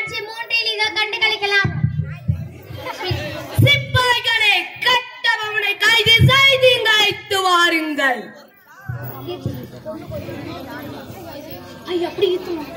காட்சி மூன்றில் இதை கண்டு களிக்கலாம் சிப்பாய்களே கட்டபவனை கைது செய்து இங்கு அழைத்து வாருங்கள் ஐயா அப்படி இழுத்துமா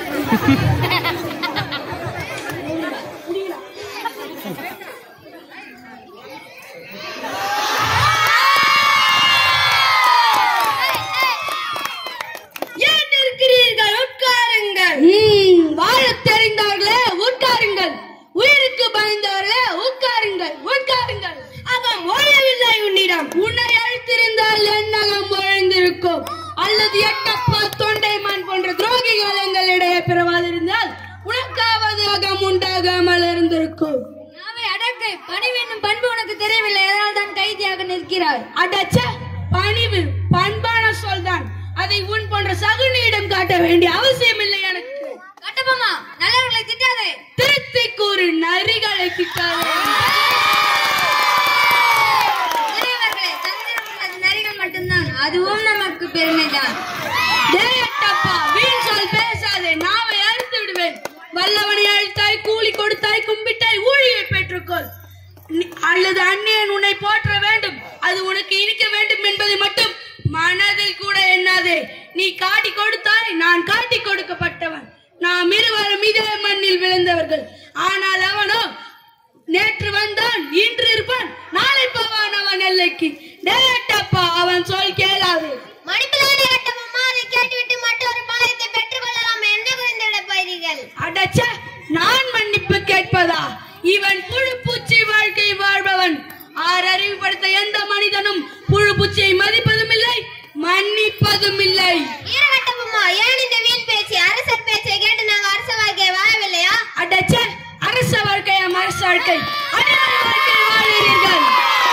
ஏன் இருக்கிறீர்கள் உட்காருங்கள் வாழத் தெரிந்தவர்களே உட்காருங்கள் உயிருக்கு பயந்தவர்களே உட்காருங்கள் உட்காருங்கள் அவன் ஓயவில்லை உன்னிடம் உன்னை அழைத்திருந்தால் என்னகம் ஓய்ந்திருக்கும் அல்லது எட்டப்பா தொண்டைமான் போன்ற துரோகிகள் எங்களிடையே பிறவாதிருந்தால் உனக்காவது அகம் உண்டாகாமல் இருந்திருக்கும் நாவை அடக்கை பணிவு என்னும் பண்பு உனக்கு தெரியவில்லை அதனால் தான் கைதியாக நிற்கிறாய் அடச்ச பணிவு பண்பான சொல்தான் அதை உன் போன்ற சகுனியிடம் காட்ட வேண்டிய அவசியம் இல்லை எனக்கு கட்டபொம்மா நல்லவர்களை திட்டாதே திருத்தி கூறு நரிகளை திட்டாதே இளையவர்களே தந்திரம் உள்ளது நரிகள் மட்டும்தான் அதுவும் நமக்கு பெருமைதான் டேயட்டப்பா வீண் சொல் பேசாதே நாவை அறுத்து விடுவேன் வல்லவனை அழித்தாய் கூலி கொடுத்தாய் கும்பிட்டாய் ஊழியை பெற்றுக்கொள் நீ- அல்லது அந்நியன் உன்னை போற்ற வேண்டும் அது உனக்கு இனிக்க வேண்டும் என்பதை மட்டும் மனதில் கூட எண்ணாதே நீ காட்டி கொடுத்தாய் நான் காட்டி கொடுக்கப்பட்டவன் நாம் இருவரும் இதே மண்ணில் விழுந்தவர்கள் ஆனால் அவனோ நேற்று வந்தான் இன்று இருப்பான் நாளை போவான் அவன் எல்லைக்கு டேட்டப்பா அவன் சொல் கேளாது மணிப்பிலான கட்டபொம்மா அதை கேட்டுவிட்டு மற்றொரு பாளையத்தை பெற்றுக் கொள்ளலாம் என்று குறைந்திட போகிறீர்கள் அடச்ச நான் மன்னிப்பு கேட்பதா இவன் புழு பூச்சி வாழ்க்கை வாழ்பவன் ஆறு அறிவுபடுத்த எந்த மனிதனும் புழு பூச்சியை மதிப்பதும் இல்லை மன்னிப்பதும் இல்லை ஈரகட்டபொம்மா ஏன் இந்த வீண் பேச்சு அரசர் பேச்சை கேட்டு நாங்க அரச வாழ்க்கையை வாழவில்லையா அடச்ச அரச வாழ்க்கையா அரச வாழ்க்கை அடியார் வாழ்க்கை வாழ்கிறீர்கள்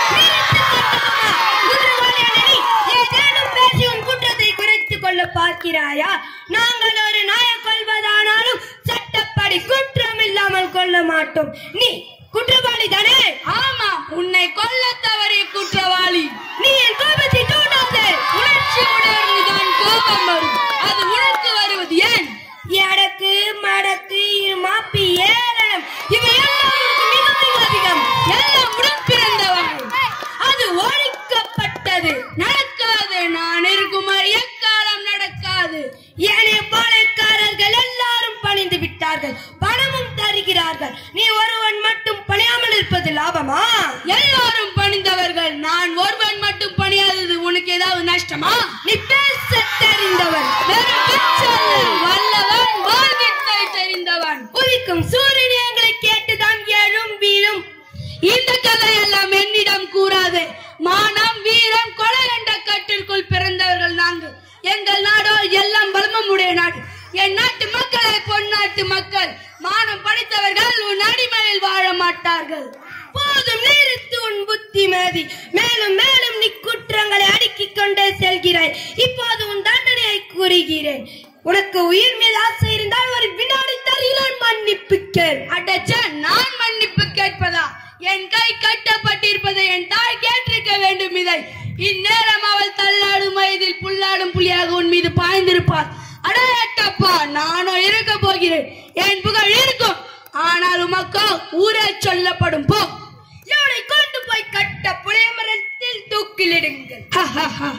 குற்றவாளியான நீ ஏதேனும் பேசி உன் குற்றத்தை குறைத்துக் கொள்ள பார்க்கிறாயா நாங்கள் ஒரு நாயை கொள்வதானாலும் சட்டப்படி குற்றம் இல்லாமல் கொள்ள மாட்டோம் நீ குற்றவாளி தானே ஆமா உன்னை கொல்ல தவறிய குற்றவாளி நீ என் கோபத்தை தூண்டாதே உணர்ச்சி உணர்வுதான் கோபம் வரும் அது உனக்கு வருவது ஏன் எடக்கு மடக்கு இருமாப்பி ஏளனம் இவை எல்லாம் உனக்கு மிக மிக அதிகம் எல்லாம் உடன் பிறந்தவர்கள் அது ஒழிக்கப்பட்டது நடக்காது நான் இருக்கும் வரை எக்காலம் நடக்காது ஏனைய பாளையக்காரர்கள் எல்லாரும் பணிந்து விட்டார்கள் பணமும் தருகிறார்கள் நீ ஒருவன் மட்டும் பணியாமல் இருப்பது லாபமா எல்லாரும் பணிந்தவர்கள் நான் ஒருவன் மட்டும் பணியாதது உனக்கு ஏதாவது நஷ்டமா நீ பேச தெரிந்தவன் வெறும் பேச்சல்ல, வல்லவன் வாழ்வித்தை தெரிந்தவன் உதிக்கும் சூரியனை கேட்டுதான் எழும் வீழும் இந்த கதையெல்லாம் என்னிடம் கூறாது மானம் வீரம் கொலை என்ற கட்டிற்குள் பிறந்தவர்கள் நாங்கள் எங்கள் நாடோ எல்லாம் வளமும் உடைய நாடு என் நாட்டு மக்களே பொன்னாட்டு மக்கள் மானம் படைத்தவர்கள் உன் அடிமையில் வாழ மாட்டார்கள் போதும் நிறுத்து உன் புத்தி மேதி மேலும் மேலும் நீ குற்றங்களை அடுக்கிக் கொண்டே செல்கிறாய் இப்போது உன் தண்டனையை கூறுகிறேன் உனக்கு உயிர் மீது ஆசை இருந்தால் ஒரு வினாடி தருகிறான் மன்னிப்பு கேள் அடச்ச நான் மன்னிப்பு கேட்பதா என் கை கட்டப்பட்டிருப்பதை என் தாய் கேட்டிருக்க வேண்டும் இதை இந்நேரம் அவள் தள்ளாடும் வயதில் புல்லாடும் புலியாக உன் மீது பாய்ந்திருப்பார் அடையட்டப்பா நானும் இருக்க போகிறேன் என் புகழ் இருக்கும் ஆனால் உமக்கோ ஊரே சொல்லப்படும் போ இவனை கொண்டு போய் கட்ட புளிய மரத்தில் தூக்கிலிடுங்கள் ஹ, ஹ, ஹ.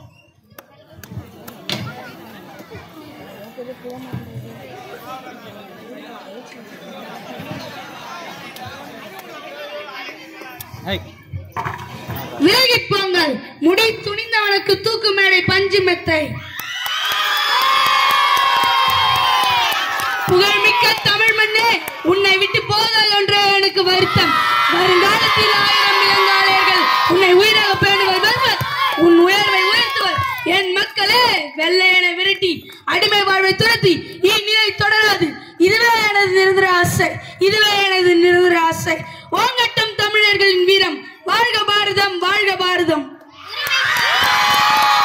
விலகிப் போங்கள் முடி துணிந்தவனுக்கு தூக்கு மேடை பஞ்சு மெத்தை புகழ்மிக்க தமிழ் மண்ணே உன்னை விட்டு போதல் ஒன்றே எனக்கு வருத்தம் வருங்காலத்தில் ஆயிரம் இளங்காளையர்கள் உன்னை உயிராக பேணுவர் வருவர் உன் உயர்வை உயர்த்துவர் என் மக்களே வெள்ளையனை விரட்டி அடிமை வாழ்வை துரத்தி இந்நிலை தொடராது இதுவே எனது நிரந்தர ஆசை இதுவே எனது நிரந்தர ஆசை ஓங்கட்டும் தமிழர்களின் வீரம் வாழ்க பாரதம் வாழ்க பாரதம்